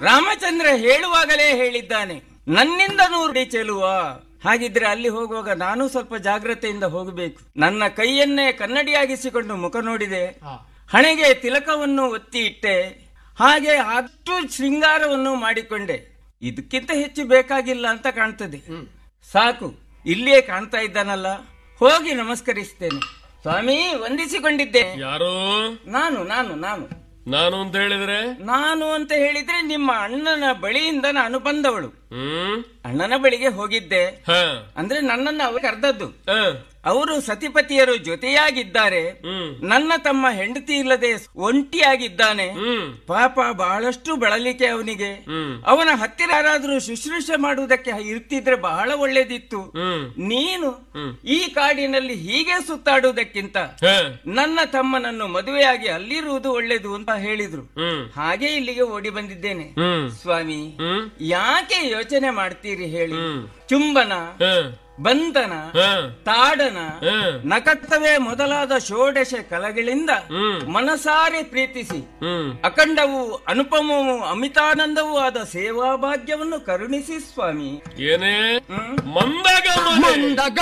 ರಾಮಚಂದ್ರ ಹೇಳುವಾಗಲೇ ಹೇಳಿದ್ದಾನೆ ನನ್ನಿಂದ ನೂರು ಚೆಲುವ ಹಾಗಿದ್ರೆ ಅಲ್ಲಿ ಹೋಗುವಾಗ ನಾನು ಸ್ವಲ್ಪ ಜಾಗ್ರತೆಯಿಂದ ಹೋಗಬೇಕು ನನ್ನ ಕೈಯನ್ನೇ ಕನ್ನಡಿಯಾಗಿಸಿಕೊಂಡು ಮುಖ ನೋಡಿದೆ ಹಣೆಗೆ ತಿಲಕವನ್ನು ಒತ್ತಿ ಇಟ್ಟೆ ಹಾಗೆ ಅಷ್ಟು ಶೃಂಗಾರವನ್ನು ಮಾಡಿಕೊಂಡೆ ಇದಕ್ಕಿಂತ ಹೆಚ್ಚು ಬೇಕಾಗಿಲ್ಲ ಅಂತ ಕಾಣ್ತದೆ ಸಾಕು ಇಲ್ಲಿಯೇ ಕಾಣ್ತಾ ಇದ್ದಾನಲ್ಲ ಹೋಗಿ ನಮಸ್ಕರಿಸ್ತೇನೆ ಸ್ವಾಮಿ ವಂದಿಸಿಕೊಂಡಿದ್ದೆ ಯಾರು ನಾನು ನಾನು ನಾನು ನಾನು ಅಂತ ಹೇಳಿದ್ರೆ ನಾನು ಅಂತ ಹೇಳಿದ್ರೆ ನಿಮ್ಮ ಅಣ್ಣನ ಬಳಿಯಿಂದ ನಾನು ಬಂದವಳು ಹ್ಮ್ ಅಣ್ಣನ ಬಳಿಗೆ ಹೋಗಿದ್ದೆ ಹ ಅಂದ್ರೆ ನನ್ನನ್ನು ಅವರು ಕರೆದದ್ದು ಹ. ಅವರು ಸತಿಪತಿಯರು ಜೊತೆಯಾಗಿದ್ದಾರೆ ಹ್ಮ್ ನನ್ನ ತಮ್ಮ ಹೆಂಡತಿ ಇಲ್ಲದೆ ಒಂಟಿಯಾಗಿದ್ದಾನೆ ಹ್ಮ್ ಪಾಪ ಬಹಳಷ್ಟು ಬಳಲಿಕೆ ಅವನಿಗೆ ಹ್ಮ್ ಅವನ ಹತ್ತಿರ ಯಾರಾದ್ರೂ ಶುಶ್ರೂಷೆ ಮಾಡುವುದಕ್ಕೆ ಇರ್ತಿದ್ರೆ ಬಹಳ ಒಳ್ಳೇದಿತ್ತು ಹ್ಮ್ ನೀನು ಹ್ಮ್. ಈ ಕಾಡಿನಲ್ಲಿ ಹೀಗೆ ಸುತ್ತಾಡುವುದಕ್ಕಿಂತ ಹ. ನನ್ನ ತಮ್ಮನನ್ನು ಮದುವೆಯಾಗಿ ಅಲ್ಲಿರುವುದು ಒಳ್ಳೇದು ಅಂತ ಹೇಳಿದ್ರು ಹ್ಮ್ ಹಾಗೆ ಇಲ್ಲಿಗೆ ಓಡಿ ಬಂದಿದ್ದೇನೆ ಹ್ಮ್ ಸ್ವಾಮಿ ಹ್ಮ್ ಯಾಕೆ ಯೋಚನೆ ಮಾಡ್ತೀರಿ ಹೇಳಿ ಹ್ಮ್. ಚುಂಬನ ಹ. ಬಂಧನ ಹ. ತಾಡನ ಹ. ನಕತ್ತವೇ ಮೊದಲಾದ ಷೋಡಶ ಕಲಗಳಿಂದ ಹ್ಮ್. ಮನಸಾರೆ ಪ್ರೀತಿಸಿ ಹ್ಮ್ ಅಖಂಡವೂ ಅನುಪಮವೂ ಅಮಿತಾನಂದವೂ ಆದ ಸೇವಾ ಭಾಗ್ಯವನ್ನು ಕರುಣಿಸಿ ಸ್ವಾಮಿ ಏನೇ ಹ್ಮ್ ಮಂದಗ ಮಂದಗ